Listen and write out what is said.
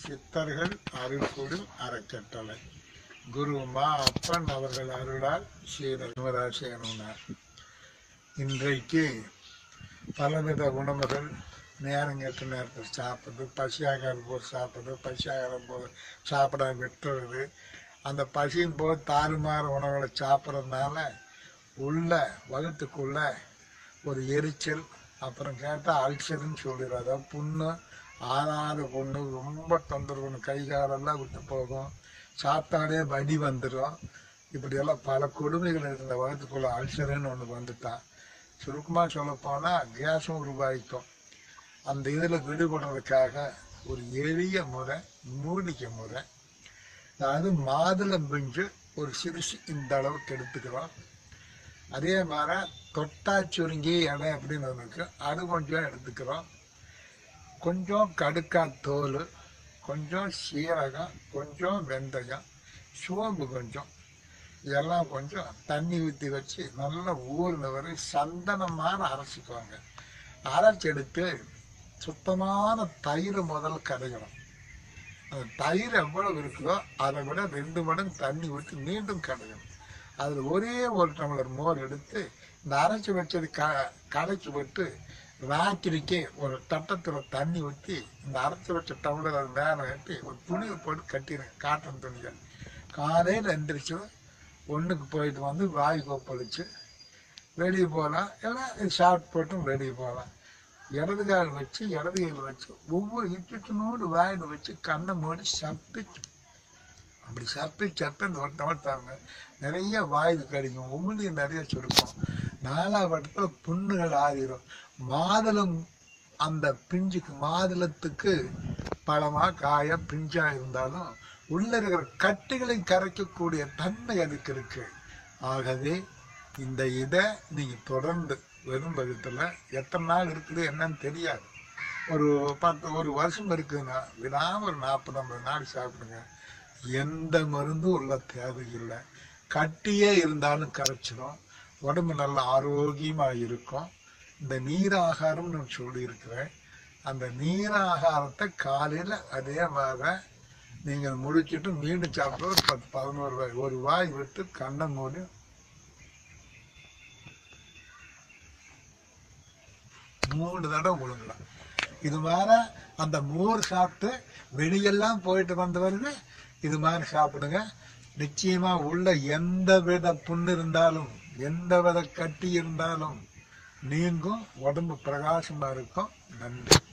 சித்தர்கள் அருள்கூடும் அறக்கட்டளை குரு மா அப்பன் அவர்கள் அருளால் சீரராசேனார் இன்றைக்கு பலவித உணவுகள் நேரங்கெட்ட நேரத்தில் சாப்பிட்றது பசியாகாத போது சாப்பிட்றது பசியாகாத போது சாப்பிட விட்டுறது அந்த பசியின் போது தாறுமாறு உணவுகளை சாப்பிட்றதுனால உள்ள வகுத்துக்குள்ள ஒரு எரிச்சல் அப்புறம் கேட்டால் அல்சர்னு சொல்லிடுறோம் அதாவது புண்ணு ஆறாத புண்ணு ரொம்ப தொந்தரவு பண்ணும் கை காலெல்லாம் விட்டு போகும் சாப்பிட்டாலே வடி வந்துடும் இப்படியெல்லாம் பல கொடுமைகள் இருந்த வகுத்துக்குள்ள அல்சர்னு ஒன்று வந்துட்டான் சுருக்கமாக சொல்ல போனால் கேஸும் உருவாகிக்கும் அந்த இதில் விடுபடுறதுக்காக ஒரு எளிய முறை மூலிகை முறை அதாவது மாதுளம் பிஞ்சு ஒரு சிறுசு இந்த அளவுக்கு எடுத்துக்கிறோம் அதே மாதிரி தொட்டா சுருங்கி இலை அப்படின்னு ஒன்று இருக்கு அது கொஞ்சம் எடுத்துக்கிறோம் கொஞ்சம் கடுக்கா தோல் கொஞ்சம் சீரகம் கொஞ்சம் வெந்தயம் சோம்பு கொஞ்சம் இதெல்லாம் கொஞ்சம் தண்ணி ஊற்றி வச்சு நல்லா ஊறின வரை சந்தனமான அரைச்சிக்குவாங்க அரைச்சி எடுத்து சுத்தமான தயிர் முதல்ல கரைக்கணும் அந்த தயிர் எவ்வளவு இருக்குதோ அதை விட ரெண்டு மடங்கு தண்ணி ஊற்றி மீண்டும் கடையணும் அதில் ஒரே ஒரு டம்ளர் மோர் எடுத்து இந்த அரைச்சி வச்சது க கடைச்சி விட்டு ராத்திரிக்கு ஒரு தட்டத்தில் தண்ணி ஊற்றி இந்த அரைச்சி வச்ச டம்ளர் அது மேலே கட்டி ஒரு துணியை போட்டு கட்டிடுங்க காட்டன் துணிகள் காலையில் எந்திரிச்சு ஒன்றுக்கு போயிட்டு வந்து வாய் கொப்பளிச்சு வெளியே போகலாம் இல்லை சாப்பிட்டு போட்டும் வெளியே போகலாம் இடது கால் வச்சு இடது கையில் வச்சு ஒவ்வொரு இட்டுனோடு வாயில் வச்சு கண்ணை மூடி சப்பிச்சு அப்படி சப்பி சப்பி இந்த ஒரு தவிர்த்தாங்க நிறைய வாயுது கிடைக்கும் உமிழ்நீ நிறைய சுருக்கும் நாலாவட்டத்தில் புண்ணுகள் ஆறிடும் மாதுளம் அந்த பிஞ்சுக்கு மாதுளத்துக்கு பழமாக காய பிஞ்சா இருந்தாலும் உள்ள இருக்கிற கட்டுகளை கரைக்கக்கூடிய தன்மை அதுக்கு இருக்கு ஆகவே இந்த இதை நீங்கள் தொடர்ந்து வெறும் பகுத்தில் எத்தனை நாள் இருக்குது என்னன்னு தெரியாது ஒரு பத்து ஒரு வருஷம் இருக்குதுன்னா விடாம ஒரு நாற்பது ஐம்பது நாள் சாப்பிடுங்க எந்த மருந்தும் உள்ள தேவையில்லை கட்டியே இருந்தாலும் கரைச்சிடும் உடம்பு நல்ல ஆரோக்கியமாக இருக்கும் இந்த நீர் ஆகாரம்னு நான் சொல்லியிருக்கிறேன் அந்த நீர் ஆகாரத்தை காலையில் அதே மாதிரி நீங்கள் முடிச்சுட்டு மீண்டும் சாப்பிட ஒரு பத்து பதினோரு வாய் ஒரு வாய் விட்டு கண்ணை மூடி மூணு தடவை விழுங்கலாம் இது மாதிரி அந்த மோர் சாப்பிட்டு வெளியெல்லாம் போயிட்டு வந்தவருக்கு இது மாதிரி சாப்பிடுங்க நிச்சயமா உள்ள எந்த வித புண்ணு இருந்தாலும் எந்த வித கட்டி இருந்தாலும் நீங்கும் உடம்பு பிரகாசமா இருக்கும் நன்றி